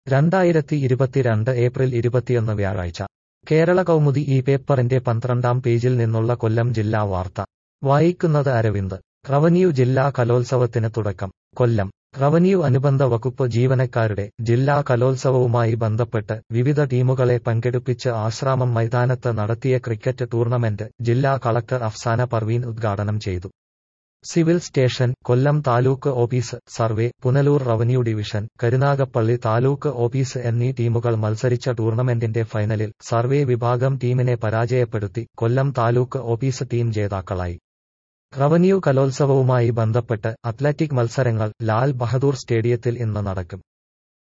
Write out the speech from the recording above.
രണ്ടായിരത്തി ഇരുപത്തിരണ്ട് ഏപ്രിൽ ഇരുപത്തിയൊന്ന് വ്യാഴാഴ്ച കേരള കൗമുദി ഈ പേപ്പറിന്റെ പന്ത്രണ്ടാം പേജിൽ നിന്നുള്ള കൊല്ലം ജില്ലാ വാർത്ത വായിക്കുന്നത് അരവിന്ദ് റവന്യൂ ജില്ലാ കലോത്സവത്തിന് തുടക്കം കൊല്ലം റവന്യൂ അനുബന്ധ വകുപ്പ് ജീവനക്കാരുടെ ജില്ലാ കലോത്സവവുമായി ബന്ധപ്പെട്ട് വിവിധ ടീമുകളെ പങ്കെടുപ്പിച്ച് ആശ്രാമം മൈതാനത്ത് നടത്തിയ ക്രിക്കറ്റ് ടൂർണമെന്റ് ജില്ലാ കളക്ടർ അഫ്സാന പർവീൻ ഉദ്ഘാടനം ചെയ്തു civil station Kollam taluk office survey Punalur revenue division Karunagappally taluk office എന്നീ ടീമുകൾ മത്സരിച്ച ടൂർണമെന്റിന്റെ ഫൈനലിൽ സർവേ വിഭാഗം ടീമിനെ പരാജയപ്പെടുത്തി കൊല്ലം താലൂക്ക് ഓഫീസ് ടീം ജേതാക്കളായി റവന്യൂ കലോത്സവവുമായി ബന്ധപ്പെട്ട് അത്ലറ്റിക് മത്സരങ്ങൾ ലാൽ ബഹദൂർ സ്റ്റേഡിയത്തിൽ ഇന്ന് നടക്കും